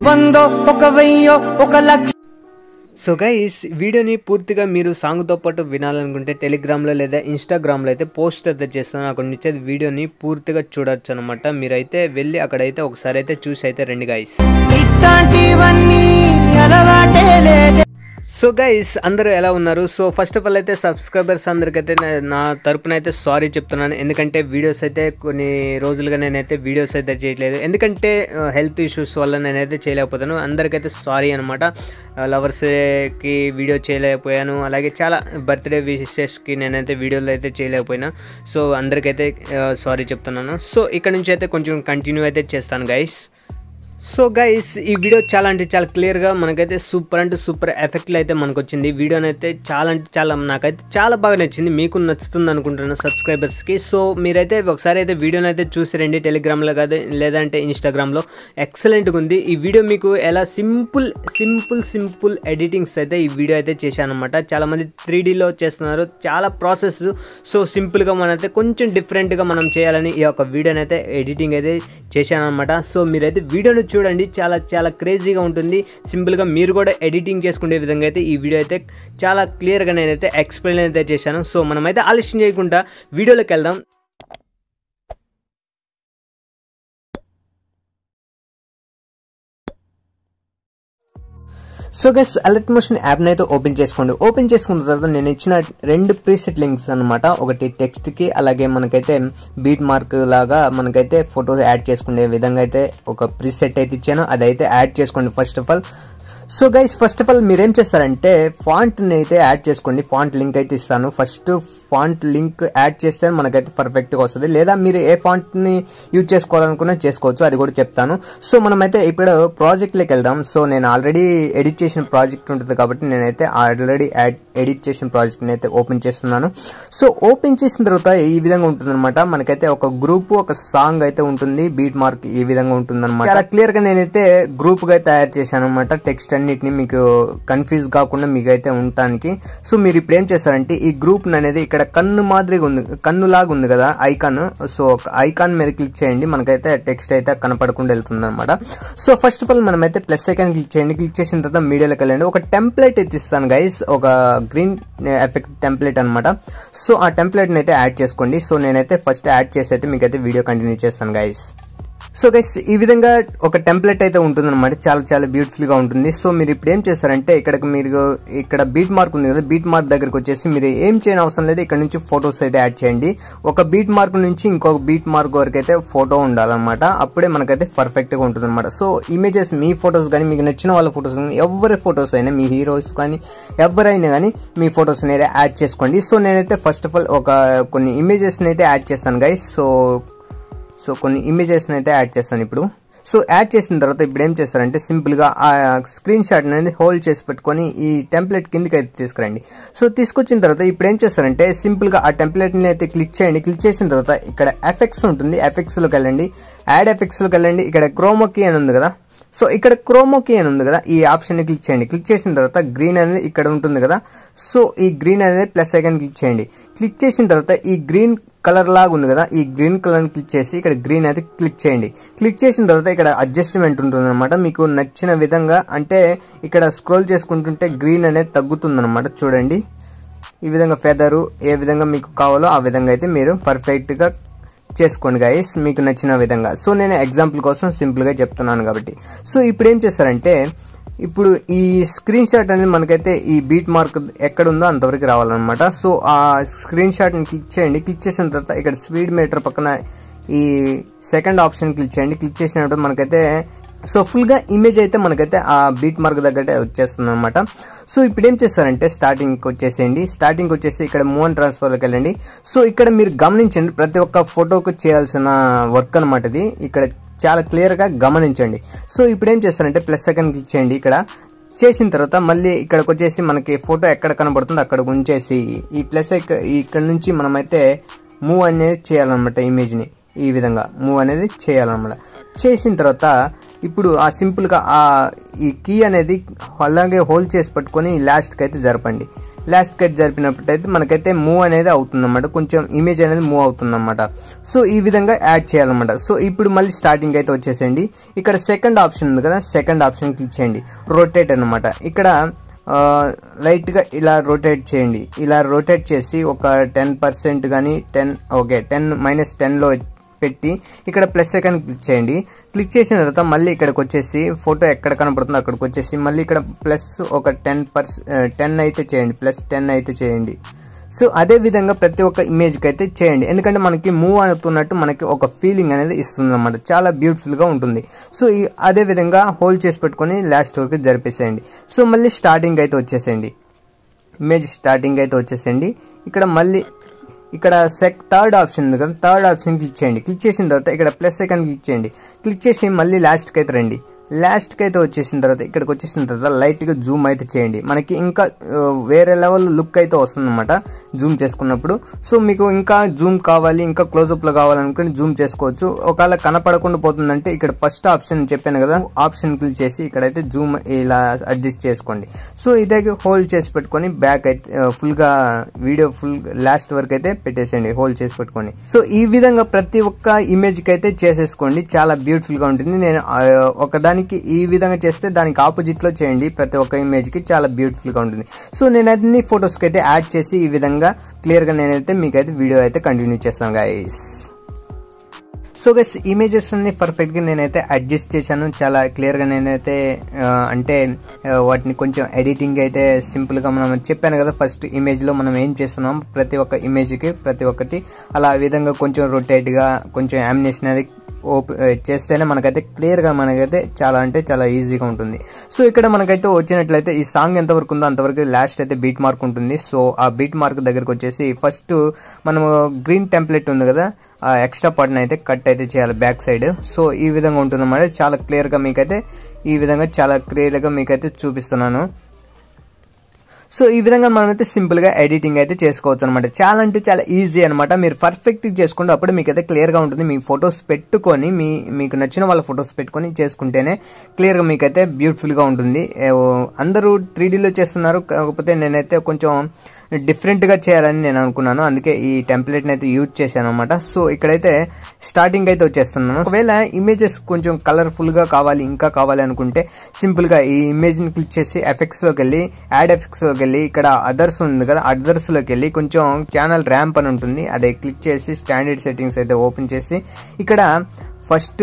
వందో ఒక వెయ్యో ఒక లక్ష సో గైస్ వీడియోని పూర్తిగా మీరు సాంగ్తో పాటు వినాలనుకుంటే టెలిగ్రామ్లో లేదా ఇన్స్టాగ్రామ్లో అయితే పోస్ట్ అయితే చేస్తాను అక్కడ నుంచి అయితే వీడియోని పూర్తిగా చూడొచ్చు అనమాట మీరైతే వెళ్ళి అక్కడైతే ఒకసారి అయితే చూసి అయితే రండి గైస్ ఇట్లాంటివన్నీ అలవాటే లేదే సో గైస్ అందరూ ఎలా ఉన్నారు సో ఫస్ట్ ఆఫ్ ఆల్ అయితే సబ్స్క్రైబర్స్ అందరికైతే నా- నా తరపున అయితే సారీ చెప్తున్నాను ఎందుకంటే వీడియోస్ అయితే కొన్ని రోజులుగా నేనైతే వీడియోస్ అయితే చేయట్లేదు ఎందుకంటే హెల్త్ ఇష్యూస్ వల్ల నేనైతే చేయలేకపోతాను అందరికైతే సారీ అనమాట లవర్స్కి వీడియో చేయలేకపోయాను అలాగే చాలా బర్త్డే విషెస్కి నేనైతే వీడియోలు అయితే చేయలేకపోయినా సో అందరికైతే సారీ చెప్తున్నాను సో ఇక్కడ నుంచి అయితే కొంచెం కంటిన్యూ అయితే చేస్తాను గైస్ సో గైస్ ఈ వీడియో చాలా అంటే చాలా క్లియర్గా మనకైతే సూపర్ అంటే సూపర్ ఎఫెక్ట్లో అయితే మనకు వచ్చింది వీడియోని అయితే చాలా అంటే చాలా నాకైతే చాలా బాగా నచ్చింది మీకు నచ్చుతుంది అనుకుంటున్నాను సబ్స్క్రైబర్స్కి సో మీరైతే ఒకసారి అయితే వీడియోని అయితే చూసి రండి టెలిగ్రామ్లో కాదు లేదంటే ఇన్స్టాగ్రామ్లో ఎక్సలెంట్గా ఉంది ఈ వీడియో మీకు ఎలా సింపుల్ సింపుల్ సింపుల్ ఎడిటింగ్స్ అయితే ఈ వీడియో అయితే చేశాను అనమాట చాలామంది త్రీ డీలో చేస్తున్నారు చాలా ప్రాసెస్ సో సింపుల్గా మనైతే కొంచెం డిఫరెంట్గా మనం చేయాలని ఈ యొక్క వీడియోని అయితే ఎడిటింగ్ అయితే చేశాను అనమాట సో మీరైతే వీడియోని చూడండి చాలా చాలా క్రేజీగా ఉంటుంది సింపుల్గా మీరు కూడా ఎడిటింగ్ చేసుకునే విధంగా అయితే ఈ వీడియో అయితే చాలా క్లియర్గా నేనైతే ఎక్స్ప్లెయిన్ అయితే చేశాను సో మనమైతే ఆలస్యం చేయకుండా వీడియోలోకి వెళ్దాం సో గస్ అలర్ట్ మోషన్ యాప్ని అయితే ఓపెన్ చేసుకోండి ఓపెన్ చేసుకున్న తర్వాత నేను ఇచ్చిన రెండు ప్రీసెట్ లింక్స్ అనమాట ఒకటి టెక్స్ట్కి అలాగే మనకైతే బీట్ మార్క్ లాగా మనకైతే ఫోటోస్ యాడ్ చేసుకునే విధంగా అయితే ఒక ప్రీసెట్ అయితే ఇచ్చాను అదైతే యాడ్ చేసుకోండి first of all so guys first of all మీరేం చేస్తారంటే ఫాంట్ని అయితే యాడ్ చేసుకోండి ఫాంట్ లింక్ అయితే ఇస్తాను ఫస్ట్ ఫాంట్ లింక్ యాడ్ చేస్తే మనకైతే పర్ఫెక్ట్గా వస్తుంది లేదా మీరు ఏ ఫాంట్ని యూజ్ చేసుకోవాలనుకున్నా చేసుకోవచ్చు అది కూడా చెప్తాను సో మనమైతే ఇప్పుడు ప్రాజెక్ట్లోకి వెళ్దాం సో నేను ఆల్రెడీ ఎడిట్ చేసిన ప్రాజెక్ట్ ఉంటుంది కాబట్టి నేనైతే ఆల్రెడీ యాడ్ ఎడిట్ చేసిన ప్రాజెక్ట్ని అయితే ఓపెన్ చేస్తున్నాను సో ఓపెన్ చేసిన తర్వాత ఈ విధంగా ఉంటుందన్నమాట మనకైతే ఒక గ్రూప్ ఒక సాంగ్ అయితే ఉంటుంది బీట్ మార్క్ ఈ విధంగా ఉంటుందన్నమాట చాలా క్లియర్గా నేనైతే గ్రూప్గా తయారు చేశాను అనమాట టెక్స్ట్ అన్నిటిని మీకు కన్ఫ్యూజ్ కాకుండా మీకు అయితే ఉండటానికి సో మీరు ఇప్పుడు ఏం చేస్తారంటే ఈ గ్రూప్ అనేది ఇక్కడ కన్ను మాదిరిగా ఉంది కన్ను లాగా ఉంది కదా ఐకాన్ సో ఒక ఐకాన్ మీద క్లిక్ చేయండి మనకైతే టెక్స్ట్ అయితే కనపడకుండా వెళ్తుంది అనమాట సో ఫస్ట్ ఆఫ్ ఆల్ మనమైతే ప్లస్ ఐకాన్ క్లిక్ చేయండి క్లిక్ చేసిన తర్వాత మీడియాలోకి వెళ్ళండి ఒక టెంప్లెట్ అయితే ఇస్తాను గైస్ ఒక గ్రీన్ ఎఫెక్ట్ టెంప్లెట్ అనమాట సో ఆ టెంప్లెట్ని అయితే యాడ్ చేసుకోండి సో నేనైతే ఫస్ట్ యాడ్ చేసి అయితే మీకైతే వీడియో కంటిన్యూ చేస్తాను గైస్ సో గైస్ ఈ విధంగా ఒక టెంప్లెట్ అయితే ఉంటుంది అనమాట చాలా చాలా బ్యూటిఫుల్ గా ఉంటుంది సో మీరు ఇప్పుడు ఏం చేస్తారంటే ఇక్కడ మీరు ఇక్కడ బీట్ మార్క్ ఉంది కదా బీట్ మార్క్ దగ్గరకు వచ్చేసి మీరు ఏం చేయని అవసరం లేదు ఇక్కడ నుంచి ఫొటోస్ అయితే యాడ్ చేయండి ఒక బీట్ మార్క్ నుంచి ఇంకొక బీట్ మార్క్ వరకు అయితే ఫోటో ఉండాలన్నమాట అప్పుడే మనకైతే పర్ఫెక్ట్ గా ఉంటుంది అనమాట సో ఇమేజెస్ మీ ఫొటోస్ కానీ మీకు నచ్చిన వాళ్ళ ఫొటోస్ కానీ ఎవరి ఫొటోస్ అయినా మీ హీరోస్ కానీ ఎవరైనా కానీ మీ ఫొటోస్ అయితే యాడ్ చేసుకోండి సో నేనైతే ఫస్ట్ ఆఫ్ ఆల్ ఒక కొన్ని ఇమేజెస్ అయితే యాడ్ చేస్తాను గైస్ సో సో కొన్ని ఇమేజెస్ని అయితే యాడ్ చేస్తాను ఇప్పుడు సో యాడ్ చేసిన తర్వాత ఇప్పుడు ఏం చేస్తారంటే సింపుల్గా ఆ స్క్రీన్ షాట్ అనేది హోల్డ్ చేసి పెట్టుకొని ఈ టెంప్లెట్ కిందకి అయితే తీసుకురండి సో తీసుకొచ్చిన తర్వాత ఇప్పుడు ఏం చేస్తారంటే సింపుల్గా ఆ టెంప్లెట్ని అయితే క్లిక్ చేయండి క్లిక్ చేసిన తర్వాత ఇక్కడ ఎఫెక్ట్స్ ఉంటుంది ఎఫెక్ట్స్లోకి వెళ్ళండి యాడ్ ఎఫెక్ట్స్లోకి వెళ్ళండి ఇక్కడ క్రోమోకి అని ఉంది కదా సో ఇక్కడ క్రోమోకి అని ఉంది కదా ఈ ఆప్షన్ క్లిక్ చేయండి క్లిక్ చేసిన తర్వాత గ్రీన్ అనేది ఇక్కడ ఉంటుంది కదా సో ఈ గ్రీన్ అనేది ప్లస్ ఐకాన్ క్లిక్ చేయండి క్లిక్ చేసిన తర్వాత ఈ గ్రీన్ కలర్ లాగా ఉంది కదా ఈ గ్రీన్ కలర్ క్లిక్ చేసి ఇక్కడ గ్రీన్ అయితే క్లిక్ చేయండి క్లిక్ చేసిన తర్వాత ఇక్కడ అడ్జస్ట్మెంట్ ఉంటుంది అనమాట మీకు నచ్చిన విధంగా అంటే ఇక్కడ స్క్రోల్ చేసుకుంటుంటే గ్రీన్ అనేది తగ్గుతుంది అనమాట చూడండి ఈ విధంగా ఫెదరు ఏ విధంగా మీకు కావాలో ఆ విధంగా అయితే మీరు పర్ఫెక్ట్గా చేసుకోండి గైస్ మీకు నచ్చిన విధంగా సో నేను ఎగ్జాంపుల్ కోసం సింపుల్గా చెప్తున్నాను కాబట్టి సో ఇప్పుడు ఏం చేస్తారంటే ఇప్పుడు ఈ స్క్రీన్ షాట్ అనేది మనకైతే ఈ బీట్ మార్క్ ఎక్కడ ఉందో అంతవరకు రావాలన్నమాట సో ఆ స్క్రీన్ షాట్ని క్లిక్ చేయండి క్లిక్ చేసిన తర్వాత ఇక్కడ స్పీడ్ మీటర్ పక్కన ఈ సెకండ్ ఆప్షన్ క్లిక్ చేయండి క్లిక్ చేసినప్పుడు మనకైతే సో ఫుల్గా ఇమేజ్ అయితే మనకైతే ఆ బీట్ మార్క్ దగ్గర వచ్చేస్తుంది అనమాట సో ఇప్పుడు ఏం చేస్తారంటే స్టార్టింగ్కి వచ్చేసేయండి స్టార్టింగ్ వచ్చేసి ఇక్కడ మూవ్ అండ్ ట్రాన్స్ఫర్లోకి వెళ్ళండి సో ఇక్కడ మీరు గమనించండి ప్రతి ఒక్క ఫోటోకు చేయాల్సిన వర్క్ అనమాట ఇది ఇక్కడ చాలా క్లియర్గా గమనించండి సో ఇప్పుడు ఏం చేస్తారంటే ప్లస్ సెకండ్ క్లిక్ చేయండి ఇక్కడ చేసిన తర్వాత మళ్ళీ ఇక్కడికి వచ్చేసి మనకి ఫోటో ఎక్కడ కనబడుతుందో అక్కడ ఉంచేసి ఈ ప్లస్ ఇక్కడ నుంచి మనమైతే మూవ్ అనేది చేయాలన్నమాట ఇమేజ్ని ఈ విధంగా మూవ్ అనేది చేయాలన్నమాట చేసిన తర్వాత ఇప్పుడు ఆ సింపుల్గా ఆ ఈ కీ అనేది అలాగే హోల్డ్ చేసి పట్టుకొని లాస్ట్కి అయితే జరపండి లాస్ట్ కట్ జరిపినప్పుడు అయితే మనకైతే మూవ్ అనేది అవుతుందన్నమాట కొంచెం ఇమేజ్ అనేది మూవ్ అవుతుందన్నమాట సో ఈ విధంగా యాడ్ చేయాలన్నమాట సో ఇప్పుడు మళ్ళీ స్టార్టింగ్ అయితే వచ్చేసేయండి ఇక్కడ సెకండ్ ఆప్షన్ ఉంది కదా సెకండ్ ఆప్షన్ క్లిక్ చేయండి రొటేట్ అనమాట ఇక్కడ ఆ, లైట్గా ఇలా రొటేట్ చేయండి ఇలా రొటేట్ చేసి ఒక టెన్ పర్సెంట్ కానీ టెన్ ఓకే టెన్ మైనస్ టెన్లో పెట్టి ఇక్కడ ప్లస్ సెకండ్ క్లిక్ చేయండి క్లిక్ చేసిన తర్వాత మళ్ళీ ఇక్కడికి వచ్చేసి ఫోటో ఎక్కడ కనపడుతుందో అక్కడికి వచ్చేసి మళ్ళీ ఇక్కడ ప్లస్ ఒక టెన్ పర్స్ టెన్ అయితే చేయండి ప్లస్ టెన్ అయితే చేయండి సో అదే విధంగా ప్రతి ఒక్క ఇమేజ్కి అయితే చేయండి ఎందుకంటే మనకి మూవ్ అవుతున్నట్టు మనకి ఒక ఫీలింగ్ అనేది ఇస్తుంది అనమాట చాలా బ్యూటిఫుల్గా ఉంటుంది సో ఈ అదే విధంగా హోల్డ్ చేసి పెట్టుకొని లాస్ట్ వరకు జరిపేసేయండి సో మళ్ళీ స్టార్టింగ్ అయితే వచ్చేసేయండి ఇమేజ్ స్టార్టింగ్ అయితే వచ్చేసేయండి ఇక్కడ మళ్ళీ ఇక్కడ సెక్ థర్డ్ ఆప్షన్ ఉంది కదా థర్డ్ ఆప్షన్ క్లిక్ చేయండి క్లిక్ చేసిన తర్వాత ఇక్కడ ప్లస్ సెకండ్ క్లిక్ చేయండి క్లిక్ చేసి మళ్ళీ లాస్ట్కి అయితే రండి లాస్ట్కి అయితే వచ్చేసిన తర్వాత ఇక్కడికి వచ్చేసిన తర్వాత లైట్గా జూమ్ అయితే చేయండి మనకి ఇంకా ఆ, వేరే లెవెల్ లుక్ అయితే వస్తుందన్నమాట జూమ్ చేసుకున్నప్పుడు సో మీకు ఇంకా జూమ్ కావాలి ఇంకా క్లోజప్లో కావాలనుకుని జూమ్ చేసుకోవచ్చు ఒకవేళ కనపడకుండా పోతుందంటే ఇక్కడ ఫస్ట్ ఆప్షన్ చెప్పాను కదా ఆప్షన్ క్లిక్ చేసి ఇక్కడైతే జూమ్ ఇలా అడ్జస్ట్ చేసుకోండి సో ఇదే హోల్డ్ చేసి పెట్టుకొని బ్యాక్ అయితే ఆ, ఫుల్గా వీడియో ఫుల్ లాస్ట్ వరకు అయితే పెట్టేసేయండి హోల్డ్ చేసి పెట్టుకొని సో ఈ విధంగా ప్రతి ఒక్క ఇమేజ్కి అయితే చేసేసుకోండి చాలా బ్యూటిఫుల్గా ఉంటుంది నేను ఆ, ఒకదానికి ఈ విధంగా చేస్తే దానికి ఆపోజిట్లో చేయండి ప్రతి ఒక్క ఇమేజ్కి చాలా బ్యూటిఫుల్గా ఉంటుంది సో నేను అన్ని ఫొటోస్కి అయితే యాడ్ చేసి ఈ విధంగా క్లియర్గా నేనైతే మీకైతే వీడియో అయితే కంటిన్యూ చేస్తాను గైస్ సో గైస్ ఇమేజెస్ అన్ని పర్ఫెక్ట్గా నేనైతే అడ్జస్ట్ చేశాను చాలా క్లియర్గా నేనైతే ఆ, అంటే ఆ, వాటిని కొంచెం ఎడిటింగ్ అయితే సింపుల్గా మనం చెప్పాను కదా ఫస్ట్ ఇమేజ్లో మనం ఏం చేస్తున్నాం ప్రతి ఒక్క ఇమేజ్కి ప్రతి ఒక్కటి అలా ఆ విధంగా కొంచెం రొటేట్గా కొంచెం యామినేషన్ అది ఓప్ చేస్తేనే మనకైతే క్లియర్గా మనకైతే చాలా అంటే చాలా ఈజీగా ఉంటుంది సో ఇక్కడ మనకైతే వచ్చినట్లయితే ఈ సాంగ్ ఎంతవరకు ఉందో అంతవరకు లాస్ట్ అయితే బీట్ మార్క్ ఉంటుంది సో ఆ బీట్ మార్క్ దగ్గరకు వచ్చేసి ఫస్ట్ మనము గ్రీన్ టెంప్లెట్ ఉంది కదా ఆ ఎక్స్ట్రా పార్ట్ని అయితే కట్ అయితే చేయాలి బ్యాక్ సైడ్ సో ఈ విధంగా ఉంటుందన్నమాట చాలా క్లియర్గా మీకైతే ఈ విధంగా చాలా క్లియర్గా మీకైతే చూపిస్తున్నాను సో ఈ విధంగా మనమైతే సింపుల్గా ఎడిటింగ్ అయితే చేసుకోవచ్చు అనమాట చాలా అంటే చాలా ఈజీ అనమాట మీరు పర్ఫెక్ట్ చేసుకుంటే అప్పుడు మీకు అయితే క్లియర్గా ఉంటుంది మీ ఫొటోస్ పెట్టుకొని మీ మీకు నచ్చిన వాళ్ళ ఫొటోస్ పెట్టుకొని చేసుకుంటేనే క్లియర్గా మీకైతే బ్యూటిఫుల్గా ఉంటుంది ఏవో అందరూ త్రీ డీలో చేస్తున్నారు కాకపోతే నేనైతే కొంచెం డిఫరెంట్గా చేయాలని నేను అనుకున్నాను అందుకే ఈ టెంప్లెట్ని అయితే యూజ్ చేశాను అనమాట సో ఇక్కడైతే స్టార్టింగ్ అయితే వచ్చేస్తున్నాను ఒకవేళ ఇమేజెస్ కొంచెం కలర్ఫుల్గా కావాలి ఇంకా కావాలి అనుకుంటే సింపుల్గా ఈ ఇమేజ్ని క్లిక్ చేసి ఎఫెక్ట్స్లోకి వెళ్ళి యాడ్ ఎఫెక్ట్స్లోకి వెళ్ళి ఇక్కడ అదర్స్ ఉంది కదా అదర్స్లోకి వెళ్ళి కొంచెం ఛానల్ ర్యాంప్ అని ఉంటుంది అదే క్లిక్ చేసి స్టాండర్డ్ సెట్టింగ్స్ అయితే ఓపెన్ చేసి ఇక్కడ ఫస్ట్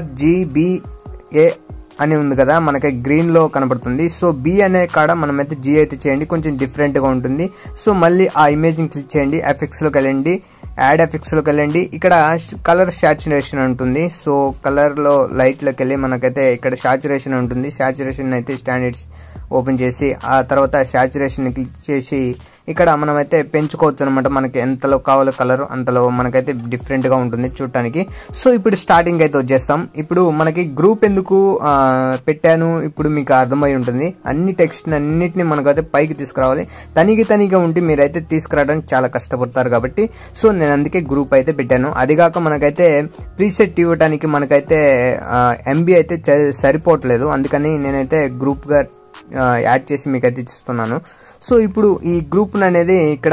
ఆర్జీబీఏ అని ఉంది కదా మనకి గ్రీన్ లో కనబడుతుంది సో బి అనే కాడ మనమైతే జీ అయితే చేయండి కొంచెం డిఫరెంట్ గా ఉంటుంది సో మళ్ళీ ఆ ఇమేజ్ ని క్లిక్ చేయండి ఎఫెక్ట్స్ లోకి వెళ్ళండి యాడ్ ఎఫెక్ట్స్ లోకి వెళ్ళండి ఇక్కడ కలర్ సాచురేషన్ ఉంటుంది సో కలర్ లో లైట్ లోకి వెళ్ళి మనకైతే ఇక్కడ సాచురేషన్ ఉంటుంది సాచురేషన్ అయితే స్టాండర్డ్స్ ఓపెన్ చేసి ఆ తర్వాత సాచురేషన్ క్లిక్ చేసి ఇక్కడ మనమైతే పెంచుకోవచ్చు అనమాట మనకి ఎంతలో కావాలో కలర్ అంతలో మనకైతే డిఫరెంట్ గా ఉంటుంది చూడటానికి సో ఇప్పుడు స్టార్టింగ్ అయితే వచ్చేస్తాం ఇప్పుడు మనకి గ్రూప్ ఎందుకు ఆ, పెట్టాను ఇప్పుడు మీకు అర్థమై ఉంటుంది అన్ని టెక్స్ట్ అన్నిటిని మనకైతే పైకి తీసుకురావాలి తనిగి తనిగా ఉండి మీరైతే తీసుకురావడానికి చాలా కష్టపడతారు కాబట్టి సో నేను అందుకే గ్రూప్ అయితే పెట్టాను అదిగాక మనకైతే ప్రీసెట్ ఇవ్వడానికి మనకైతే ఎంబీ అయితే చ- సరిపోవట్లేదు అందుకని నేనైతే గ్రూప్గా యాడ్ చేసి మీకు అయితే ఇస్తున్నాను సో ఇప్పుడు ఈ గ్రూప్ అనేది ఇక్కడ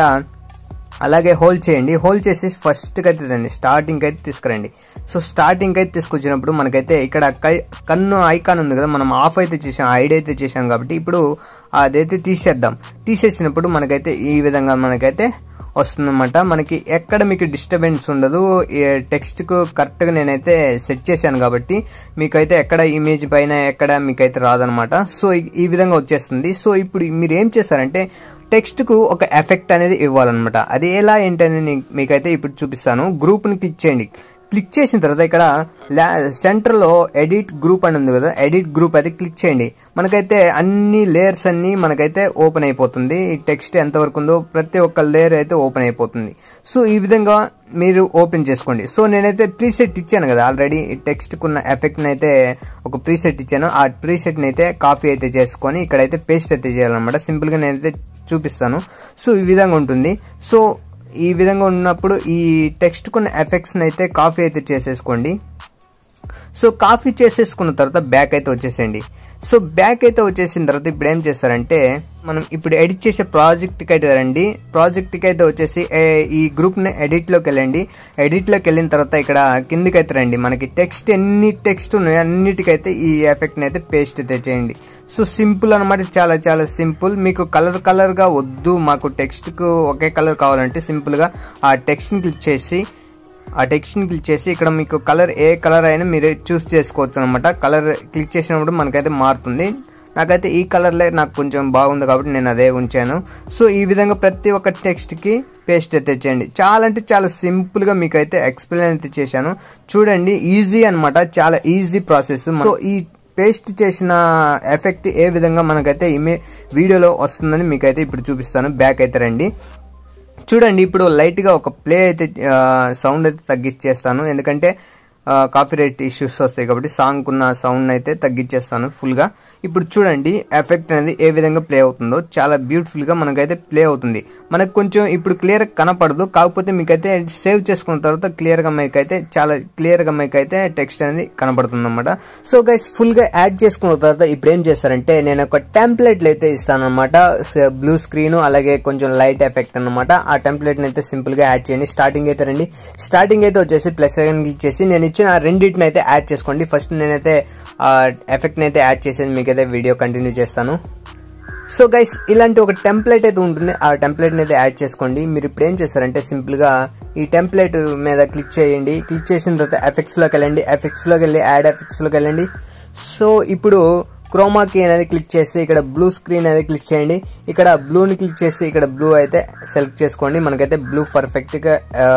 అలాగే హోల్డ్ చేయండి హోల్డ్ చేసి ఫస్ట్కి అయితే రండి స్టార్టింగ్ అయితే తీసుకురండి సో స్టార్టింగ్ అయితే తీసుకొచ్చినప్పుడు మనకైతే ఇక్కడ కై కన్ను ఐకాన్ ఉంది కదా మనం ఆఫ్ అయితే చేసాం ఐడి అయితే చేసాం కాబట్టి ఇప్పుడు అదైతే తీసేద్దాం తీసేసినప్పుడు మనకైతే ఈ విధంగా మనకైతే వస్తుందన్నమాట మనకి ఎక్కడ మీకు డిస్టర్బెన్స్ ఉండదు టెక్స్ట్కు కరెక్ట్గా నేనైతే సెట్ చేశాను కాబట్టి మీకైతే ఎక్కడ ఇమేజ్ పైన ఎక్కడ మీకైతే రాదనమాట సో ఈ- ఈ విధంగా వచ్చేస్తుంది సో ఇప్పుడు మీరు ఏం చేస్తారంటే టెక్స్ట్కు ఒక ఎఫెక్ట్ అనేది ఇవ్వాలన్నమాట అది ఎలా ఏంటని నేను మీకైతే ఇప్పుడు చూపిస్తాను గ్రూప్ని క్లిక్ చేయండి క్లిక్ చేసిన తర్వాత ఇక్కడ లా సెంటర్లో ఎడిట్ గ్రూప్ అని ఉంది కదా ఎడిట్ గ్రూప్ అయితే క్లిక్ చేయండి మనకైతే అన్ని లేయర్స్ అన్ని మనకైతే ఓపెన్ అయిపోతుంది ఈ టెక్స్ట్ ఎంతవరకు ఉందో ప్రతి ఒక్క లేయర్ అయితే ఓపెన్ అయిపోతుంది సో ఈ విధంగా మీరు ఓపెన్ చేసుకోండి సో నేనైతే ప్రీసెట్ ఇచ్చాను కదా ఆల్రెడీ టెక్స్ట్కున్న ఎఫెక్ట్ని అయితే ఒక ప్రీసెట్ ఇచ్చాను ఆ ప్రీసెట్ని అయితే కాపీ అయితే చేసుకొని ఇక్కడైతే పేస్ట్ అయితే చేయాలన్నమాట సింపుల్గా నేనైతే చూపిస్తాను సో ఈ విధంగా ఉంటుంది సో ఈ విధంగా ఉన్నప్పుడు ఈ టెక్స్ట్ కొన్ని ఎఫెక్ట్స్ని అయితే కాపీ అయితే చేసేసుకోండి సో కాపీ చేసేసుకున్న తర్వాత బ్యాక్ అయితే వచ్చేసేయండి సో బ్యాక్ అయితే వచ్చేసిన తర్వాత ఇప్పుడు ఏం చేస్తారంటే మనం ఇప్పుడు ఎడిట్ చేసే ప్రాజెక్ట్కి అయితే రండి ప్రాజెక్ట్కి అయితే వచ్చేసి ఏ- ఈ గ్రూప్ని ఎడిట్లోకి వెళ్ళండి ఎడిట్లోకి వెళ్ళిన తర్వాత ఇక్కడ కిందికి అయితే రండి మనకి టెక్స్ట్ ఎన్ని టెక్స్ట్ ఉన్నాయో అన్నిటికైతే ఈ ఎఫెక్ట్ని అయితే పేస్ట్ అయితే చేయండి సో సింపుల్ అనమాట చాలా చాలా సింపుల్ మీకు కలర్ కలర్గా వద్దు మాకు టెక్స్ట్కు ఒకే కలర్ కావాలంటే సింపుల్గా ఆ టెక్స్ట్ని క్లిక్ చేసి ఆ టెక్స్ట్ని క్లిక్ చేసి ఇక్కడ మీకు కలర్ ఏ కలర్ అయినా మీరు చూస్ చేసుకోవచ్చు అనమాట కలర్ క్లిక్ చేసినప్పుడు మనకైతే మారుతుంది నాకైతే ఈ కలర్లే నాకు కొంచెం బాగుంది కాబట్టి నేను అదే ఉంచాను సో ఈ విధంగా ప్రతి ఒక్క టెక్స్ట్కి పేస్ట్ అయితే చేయండి చాలా అంటే చాలా సింపుల్గా మీకు అయితే ఎక్స్ప్లెయిన్ అయితే చేశాను చూడండి ఈజీ అన్నమాట చాలా ఈజీ ప్రాసెస్ సో ఈ పేస్ట్ చేసిన ఎఫెక్ట్ ఏ విధంగా మనకైతే ఇమే వీడియోలో వస్తుందని మీకైతే ఇప్పుడు చూపిస్తాను బ్యాక్ అయితే రండి చూడండి ఇప్పుడు లైట్గా ఒక ప్లే అయితే సౌండ్ అయితే తగ్గించేస్తాను ఎందుకంటే కాపీరైట్ ఇష్యూస్ వస్తాయి కాబట్టి సాంగ్ ఉన్న సౌండ్ అయితే తగ్గించేస్తాను ఫుల్గా ఇప్పుడు చూడండి ఎఫెక్ట్ అనేది ఏ విధంగా ప్లే అవుతుందో చాలా బ్యూటిఫుల్గా మనకైతే ప్లే అవుతుంది మనకు కొంచెం ఇప్పుడు క్లియర్ కనపడదు కాకపోతే మీకైతే సేవ్ చేసుకున్న తర్వాత క్లియర్గా మీకైతే చాలా క్లియర్గా మీకైతే టెక్స్ట్ అనేది కనపడుతుంది అనమాట సో గైస్ ఫుల్గా యాడ్ చేసుకున్న తర్వాత ఇప్పుడు ఏం చేస్తారంటే నేను ఒక టెంప్లెట్లు అయితే ఇస్తాను అనమాట బ్లూ స్క్రీన్ అలాగే కొంచెం లైట్ ఎఫెక్ట్ అనమాట ఆ టెంప్లెట్ని అయితే సింపుల్గా యాడ్ చేయండి స్టార్టింగ్ అయితే రండి స్టార్టింగ్ అయితే వచ్చేసి ప్లస్ సెకండ్ క్లిక్ చేసి నేను ఇచ్చిన ఆ రెండింటిని అయితే యాడ్ చేసుకోండి ఫస్ట్ నేనైతే ఆ ఎఫెక్ట్ని అయితే యాడ్ చేసేది మీకైతే వీడియో కంటిన్యూ చేస్తాను సో గైస్ ఇలాంటి ఒక టెంప్లెట్ అయితే ఉంటుంది ఆ టెంప్లెట్ని అయితే యాడ్ చేసుకోండి మీరు ఇప్పుడు ఏం చేస్తారంటే సింపుల్గా ఈ టెంప్లెట్ మీద క్లిక్ చేయండి క్లిక్ చేసిన తర్వాత ఎఫెక్ట్స్లోకి వెళ్ళండి ఎఫెక్ట్స్లోకి వెళ్ళి యాడ్ ఎఫెక్ట్స్లోకి వెళ్ళండి సో ఇప్పుడు క్రోమాకి అనేది క్లిక్ చేసి ఇక్కడ బ్లూ స్క్రీన్ అనేది క్లిక్ చేయండి ఇక్కడ బ్లూని క్లిక్ చేసి ఇక్కడ బ్లూ అయితే సెలెక్ట్ చేసుకోండి మనకైతే బ్లూ పర్ఫెక్ట్గా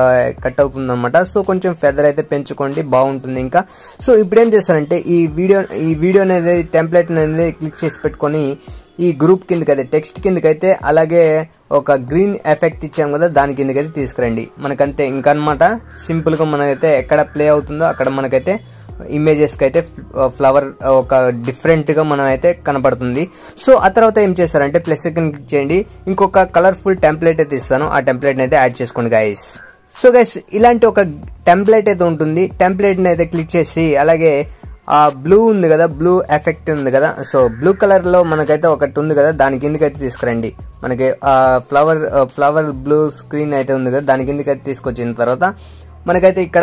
కట్ అవుతుంది అనమాట సో కొంచెం ఫెదర్ అయితే పెంచుకోండి బాగుంటుంది ఇంకా సో ఇప్పుడు ఏం చేస్తారంటే ఈ వీడియో ఈ వీడియో అనేది టెంప్లెట్ అనేది క్లిక్ చేసి పెట్టుకొని ఈ గ్రూప్ కిందకి అయితే టెక్స్ట్ కిందకైతే అలాగే ఒక గ్రీన్ ఎఫెక్ట్ ఇచ్చాం కదా దాని కిందకైతే తీసుకురండి మనకంతే ఇంకా అనమాట సింపుల్గా మనకైతే ఎక్కడ ప్లే అవుతుందో అక్కడ మనకైతే ఇమేజెస్కి అయితే ఫ్లవర్ ఒక డిఫరెంట్గా మనం అయితే కనపడుతుంది సో ఆ తర్వాత ఏం చేస్తారంటే ప్లస్ సెకండ్ క్లిక్ చేయండి ఇంకొక కలర్ఫుల్ టెంప్లెట్ అయితే ఇస్తాను ఆ టెంప్లెట్ని అయితే యాడ్ చేసుకోండి గైస్ సో గైస్ ఇలాంటి ఒక టెంప్లెట్ అయితే ఉంటుంది టెంప్లెట్ని అయితే క్లిక్ చేసి అలాగే ఆ బ్లూ ఉంది కదా బ్లూ ఎఫెక్ట్ ఉంది కదా సో బ్లూ కలర్ లో మనకైతే ఒకటి ఉంది కదా దాని కిందకైతే తీసుకురండి మనకి ఆ ఫ్లవర్ ఫ్లవర్ బ్లూ స్క్రీన్ అయితే ఉంది కదా దాని కిందకైతే తీసుకొచ్చిన తర్వాత మనకైతే ఇక్కడ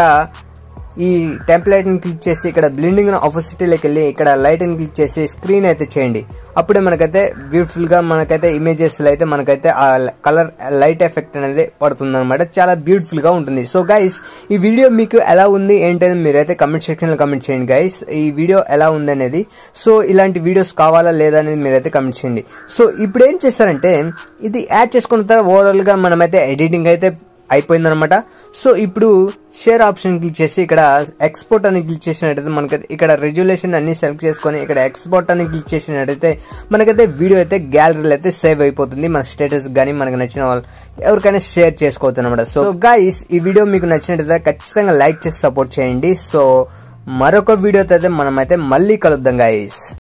ఈ టెంప్లెట్ ని క్లిక్ చేసి ఇక్కడ బ్లిండింగ్ ఆపోజిటీలోకి వెళ్ళి ఇక్కడ లైట్ ని క్లిక్ చేసి స్క్రీన్ అయితే చేయండి అప్పుడే మనకైతే బ్యూటిఫుల్ గా మనకైతే ఇమేజెస్ లో అయితే మనకైతే ఆ కలర్ లైట్ ఎఫెక్ట్ అనేది పడుతుంది అనమాట చాలా బ్యూటిఫుల్ గా ఉంటుంది సో గైస్ ఈ వీడియో మీకు ఎలా ఉంది ఏంటనేది మీరైతే కమెంట్ సెక్షన్ లో కమెంట్ చేయండి గైస్ ఈ వీడియో ఎలా ఉంది అనేది సో ఇలాంటి వీడియోస్ కావాలా లేదా అనేది మీరైతే కమెంట్ చేయండి సో ఇప్పుడు ఏం చేస్తారంటే ఇది యాడ్ చేసుకున్న తర్వాత ఓవరాల్ గా మనమైతే ఎడిటింగ్ అయితే అయిపోయిందనమాట సో ఇప్పుడు షేర్ ఆప్షన్ క్లిక్ చేసి ఇక్కడ ఎక్స్పోర్ట్ అని క్లిక్ చేసినట్టయితే మనకి ఇక్కడ రెజ్యులేషన్ అన్ని సెలెక్ట్ చేసుకొని ఇక్కడ ఎక్స్పోర్ట్ అని క్లిక్ చేసినట్టయితే మనకైతే వీడియో అయితే గ్యాలరీలో అయితే సేవ్ అయిపోతుంది మన స్టేటస్ కానీ మనకు నచ్చిన వాళ్ళు ఎవరికైనా షేర్ చేసుకోవచ్చు అనమాట సో గైస్ ఈ వీడియో మీకు నచ్చినట్టయితే ఖచ్చితంగా లైక్ చేసి సపోర్ట్ చేయండి సో మరొక వీడియోతో అయితే మనమైతే మళ్ళీ కలుద్దాం గైస్